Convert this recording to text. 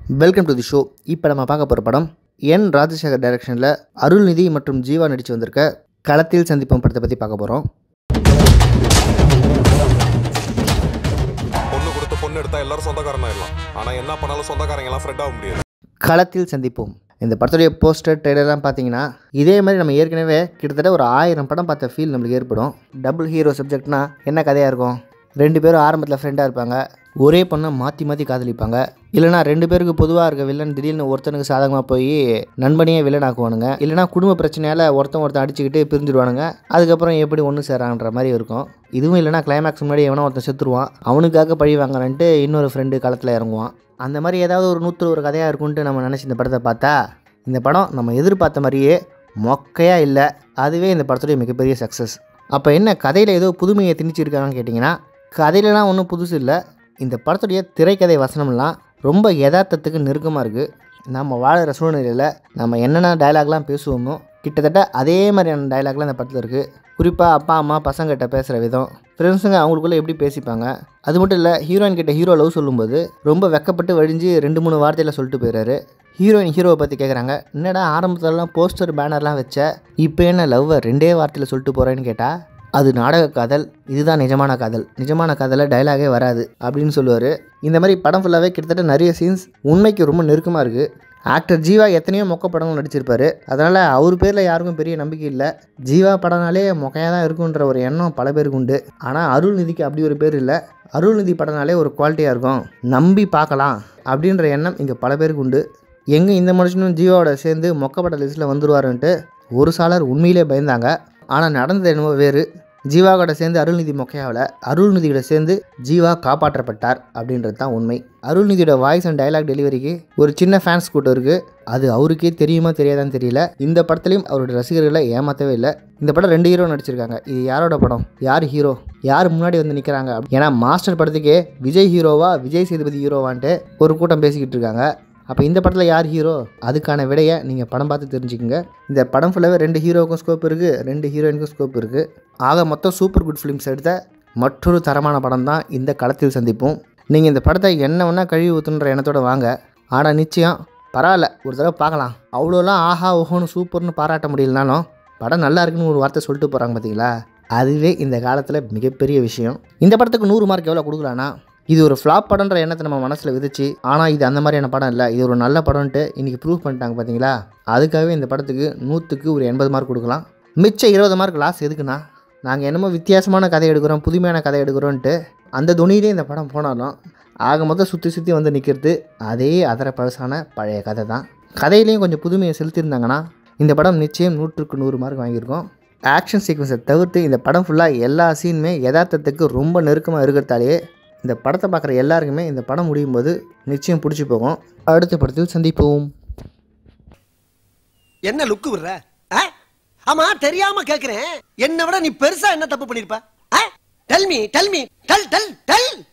Welcome to the show இப்போ நம்ம பார்க்க போகிற படம் என் ராஜசேகர் டைரக்ஷனில் அருள்நிதி மற்றும் ஜீவா நடித்து வந்திருக்க களத்தில் சந்திப்போம் படத்தை பற்றி பார்க்க போகிறோம் பொண்ணு கொடுத்து பொண்ணு எடுத்தா எல்லாரும் சொந்தக்காரனாயிடலாம் ஆனா என்ன பண்ணாலும் சொந்தக்காரங்க எல்லாம் ஃப்ரெண்ட் ஆக முடியாது களத்தில் சந்திப்போம் இந்த படத்துடைய போஸ்டர் ட்ரெய்லர்லாம் பார்த்தீங்கன்னா இதே மாதிரி நம்ம ஏற்கனவே கிட்டத்தட்ட ஒரு ஆயிரம் படம் பார்த்த ஃபீல் நம்மளுக்கு ஏற்படும் டபுள் ஹீரோ சப்ஜெக்ட்னா என்ன கதையாக இருக்கும் ரெண்டு பேரும் ஆரம்பத்தில் ஃப்ரெண்டாக இருப்பாங்க ஒரே பொண்ணை மாற்றி மாற்றி காதலிப்பாங்க இல்லைனா ரெண்டு பேருக்கு பொதுவாக இருக்க வில்லன் திடீர்னு ஒருத்தனுக்கு சாதகமாக போய் நண்பனையே வில்லன் ஆக்குவானுங்க இல்லைனா குடும்ப பிரச்சனையால் ஒருத்தன் ஒருத்தன் அடிச்சுக்கிட்டு பிரிஞ்சிடுவானுங்க அதுக்கப்புறம் எப்படி ஒன்று சேரான்ற மாதிரி இருக்கும் இதுவும் இல்லைனா கிளைமேக்ஸ் முன்னாடி எவனோ ஒருத்தன் செத்துருவான் அவனுக்காக பழி வாங்குறேன்ட்டு இன்னொரு ஃப்ரெண்டு களத்தில் இறங்குவான் அந்த மாதிரி ஏதாவது ஒரு நூற்று ஒரு கதையாக இருக்கும்ன்ட்டு நம்ம நினச்சி இந்த படத்தை பார்த்தா இந்த படம் நம்ம எதிர்பார்த்த மாதிரியே மொக்கையாக இல்லை அதுவே இந்த படத்துடைய மிகப்பெரிய சக்ஸஸ் அப்போ என்ன கதையில் ஏதோ புதுமையை திணிச்சிருக்காங்கன்னு கேட்டிங்கன்னா கதையிலலாம் ஒன்றும் புதுசு இல்லை இந்த படத்துடைய திரைக்கதை வசனம்லாம் ரொம்ப யதார்த்தத்துக்கு நெருக்கமாக இருக்குது நம்ம வாழ்கிற சூழ்நிலையில் நம்ம என்னென்ன டயலாக்லாம் பேசுவோமோ கிட்டத்தட்ட அதே மாதிரியான டயலாக்லாம் இந்த படத்தில் இருக்குது குறிப்பாக அப்பா அம்மா பசங்கிட்ட பேசுகிற விதம் ஃப்ரெண்ட்ஸுங்க அவங்களுக்குள்ளே எப்படி பேசிப்பாங்க அது மட்டும் இல்லை ஹீரோயின் கிட்ட ஹீரோ லவ் சொல்லும்போது ரொம்ப வெக்கப்பட்டு வழிஞ்சு ரெண்டு மூணு வார்த்தையில் சொல்லிட்டு போயிடுறாரு ஹீரோயின் ஹீரோவை பற்றி கேட்குறாங்க என்னடா ஆரம்பத்துலலாம் போஸ்டர் பேனர்லாம் வச்ச இப்போ என்ன லவ்வை ரெண்டே வார்த்தையில் சொல்லிட்டு போகிறேன்னு கேட்டால் அது நாடக காதல் இதுதான் நிஜமான காதல் நிஜமான காதலில் டைலாகே வராது அப்படின்னு சொல்லுவார் இந்த மாதிரி படம் ஃபுல்லாகவே கிட்டத்தட்ட நிறைய சீன்ஸ் உண்மைக்கு ரொம்ப நெருக்கமாக இருக்குது ஆக்டர் ஜீவா எத்தனையோ மொக்க படங்கள் நடிச்சிருப்பாரு அதனால் அவர் பேரில் யாருக்கும் பெரிய நம்பிக்கை இல்லை ஜீவா படம்னாலே மொக்கையாக தான் இருக்குன்ற ஒரு எண்ணம் பல பேருக்கு உண்டு ஆனால் அருள்நிதிக்கு அப்படி ஒரு பேர் இல்லை அருள்நிதி படம்னாலே ஒரு குவாலிட்டியாக இருக்கும் நம்பி பார்க்கலாம் அப்படின்ற எண்ணம் இங்கே பல பேருக்கு உண்டு எங்கே இந்த மனுஷனும் ஜீவாவோட சேர்ந்து மொக்கப்பட்ட லிஸ்ட்டில் வந்துருவாருன்ட்டு ஒரு சாலர் உண்மையிலே பயந்தாங்க ஆனால் நடந்தது என்னவோ வேறு ஜீவா கூட சேர்ந்து அருள்நிதி மொக்கையாவில் அருள்நிதியோட சேர்ந்து ஜீவா காப்பாற்றப்பட்டார் அப்படின்றது தான் உண்மை அருள்நிதியோட வாய்ஸ் அண்ட் டைலாக் டெலிவரிக்கு ஒரு சின்ன ஃபேன்ஸ் கூட்டம் இருக்குது அது அவருக்கே தெரியுமா தெரியாதான்னு தெரியல இந்த படத்துலையும் அவரோட ரசிகர்களை ஏமாற்றவே இல்லை இந்த படம் ரெண்டு ஹீரோ நடிச்சிருக்காங்க இது யாரோட படம் யார் ஹீரோ யார் முன்னாடி வந்து நிற்கிறாங்க ஏன்னா மாஸ்டர் படத்துக்கே விஜய் ஹீரோவா விஜய் சேதுபதி ஹீரோவான்ட்டு ஒரு கூட்டம் பேசிக்கிட்டு இருக்காங்க அப்போ இந்த படத்தில் யார் ஹீரோ அதுக்கான விடையை நீங்கள் படம் பார்த்து தெரிஞ்சுக்கங்க இந்த படம் ஃபுல்லாகவே ரெண்டு ஹீரோவுக்கும் ஸ்கோப் இருக்குது ரெண்டு ஹீரோயினுக்கும் ஸ்கோப் இருக்குது ஆக மொத்தம் சூப்பர் குட் ஃபிலிம்ஸ் எடுத்த மற்றொரு தரமான படம் தான் இந்த களத்தில் சந்திப்போம் நீங்கள் இந்த படத்தை என்ன வேணால் கழுவி ஊற்றுன்ற எண்ணத்தோட வாங்க ஆனால் நிச்சயம் பரவாயில்ல ஒரு தடவை பார்க்கலாம் அவ்வளோலாம் ஆஹா ஓஹோன்னு சூப்பர்னு பாராட்ட முடியலனாலும் படம் நல்லா இருக்குன்னு ஒரு வார்த்தை சொல்லிட்டு போகிறாங்க பார்த்தீங்களா அதுவே இந்த காலத்தில் மிகப்பெரிய விஷயம் இந்த படத்துக்கு நூறு மார்க் எவ்வளோ கொடுக்கலான்னா இது ஒரு ஃப்ளாப் படம்ன்ற எண்ணத்தை நம்ம மனசில் விதிச்சு ஆனால் இது அந்த மாதிரியான படம் இல்லை இது ஒரு நல்ல படம்ன்ட்டு இன்றைக்கி ப்ரூவ் பண்ணிட்டாங்க பார்த்தீங்களா அதுக்காகவே இந்த படத்துக்கு நூற்றுக்கு ஒரு எண்பது மார்க் கொடுக்கலாம் மிச்சம் இருபது மார்க் லாஸ் எதுக்குண்ணா நாங்கள் என்னமோ வித்தியாசமான கதை எடுக்கிறோம் புதுமையான கதை எடுக்கிறோன்ட்டு அந்த துணியிலே இந்த படம் போனாலும் ஆக மொத்தம் சுற்றி சுற்றி வந்து நிற்கிறது அதே அதர பழசான பழைய கதை தான் கதையிலையும் கொஞ்சம் புதுமையை செலுத்தியிருந்தாங்கன்னா இந்த படம் நிச்சயம் நூற்றுக்கு நூறு மார்க் வாங்கியிருக்கோம் ஆக்ஷன் சீக்வன்ஸை தவிர்த்து இந்த படம் ஃபுல்லாக எல்லா சீனுமே யதார்த்தத்துக்கு ரொம்ப நெருக்கமாக இருக்கிறதாலேயே இந்த படத்தை பார்க்குற எல்லாருக்குமே இந்த படம் முடியும் போது நிச்சயம் பிடிச்சி போகும் அடுத்த படத்தில் சந்திப்போம் என்ன லுக்கு விடுற ஆ? ஆமா தெரியாம கேக்குறேன் என்ன விட நீ பெருசா என்ன தப்பு பண்ணிருப்ப tell me tell me tell tell del